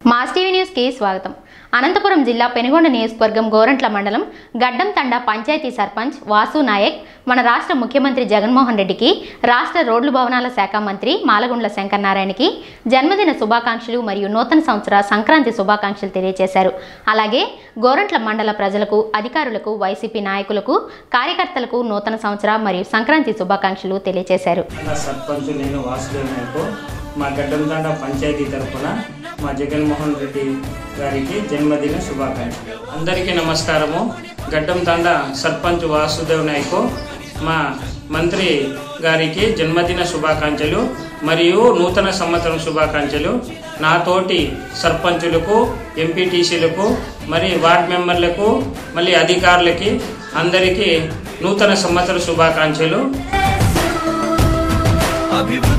mass TV న్యూస్కి స్వాగతం అనంతపురం జిల్లా పెనుగొండ నియోజకవర్గం గోరంట్ల మండలం గడ్డం తండా పంచాయతీ సర్పంచ్ వాసు నాయక్ మన రాష్ట్ర ముఖ్యమంత్రి జగన్మోహన్ రెడ్డికి రాష్ట్ర రోడ్లు భవనాల శాఖ మంత్రి మాలగుండ్ల శంకరనారాయణకి జన్మదిన శుభాకాంక్షలు మరియు నూతన సంవత్సర సంక్రాంతి శుభాకాంక్షలు తెలియజేశారు అలాగే గోరంట్ల మండల ప్రజలకు అధికారులకు వైసీపీ నాయకులకు కార్యకర్తలకు నూతన సంవత్సర మరియు సంక్రాంతి శుభాకాంక్షలు తెలియజేశారు నా సర్పంచ్ నేను వాసుదేవ్ నాయకు మా గడ్డంతాండ పంచాయతీ తరఫున మా జగన్మోహన్ రెడ్డి గారికి జన్మదిన శుభాకాంక్షలు అందరికీ నమస్కారము గడ్డంతాండ సర్పంచ్ వాసుదేవ్ నాయకు మా మంత్రి గారికి జన్మదిన శుభాకాంక్షలు మరియు నూతన సంవత్సరం శుభాకాంక్షలు నాతోటి సర్పంచులకు ఎంపీటీసీలకు మరి వార్డ్ మెంబర్లకు మళ్ళీ అధికారులకి అందరికీ నూతన సంవత్సర శుభాకాంక్షలు అభివృద్ధి